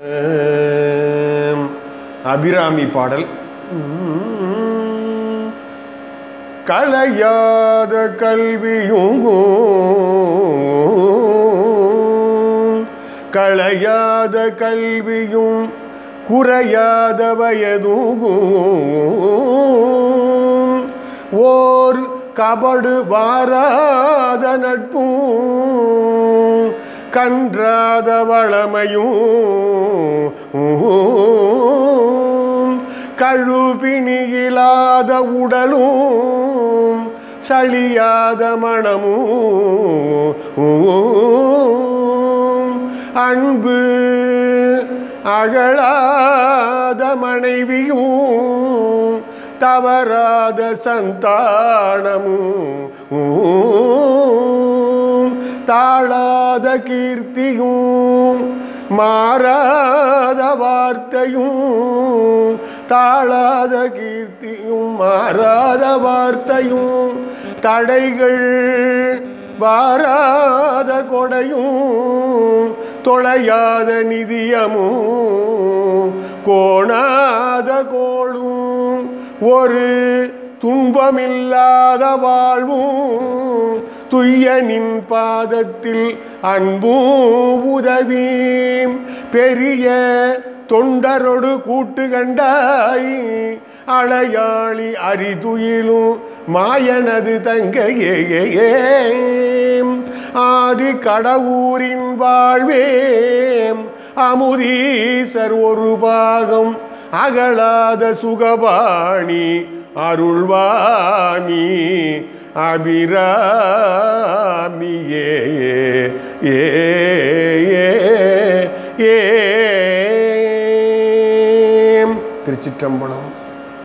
ஆம், அபிராமி பாடல் களையாத கல்வியும் களையாத கல்வியும் குறையாத வயதும் ஓர் கபடு வாராத நட்பும் கன்றாத வளமையும் கழுபிணியிலாத உடலும் சளியாத மனமும் அன்பு அகழாத மனைவியும் தவறாத சந்தானமும் தாழாத கீர்த்தியும் மாறாத வார்த்தையும் தாழாத கீர்த்தியும் மாறாத வார்த்தையும் தடைகள் வாராத கொடையும் தொலையாத நிதியமும் கோணாத கோளும் ஒரு துன்பமில்லாத வாழ்வும் துய்யனின் பாதத்தில் அன்பும் உதவியும் பெரிய தொண்டரொடு கூட்டு கண்டாய் அலையாளி அரிதுயிலும் மாயனது தங்கையே ஆதி கடவுரின் வாழ்வேம் அமுதீசர் ஒரு பாகம் அகலாத சுகபாணி அருள்வாணி அபிராமியே ஏ ஏ ஏ திருச்சிற்றம்பலம்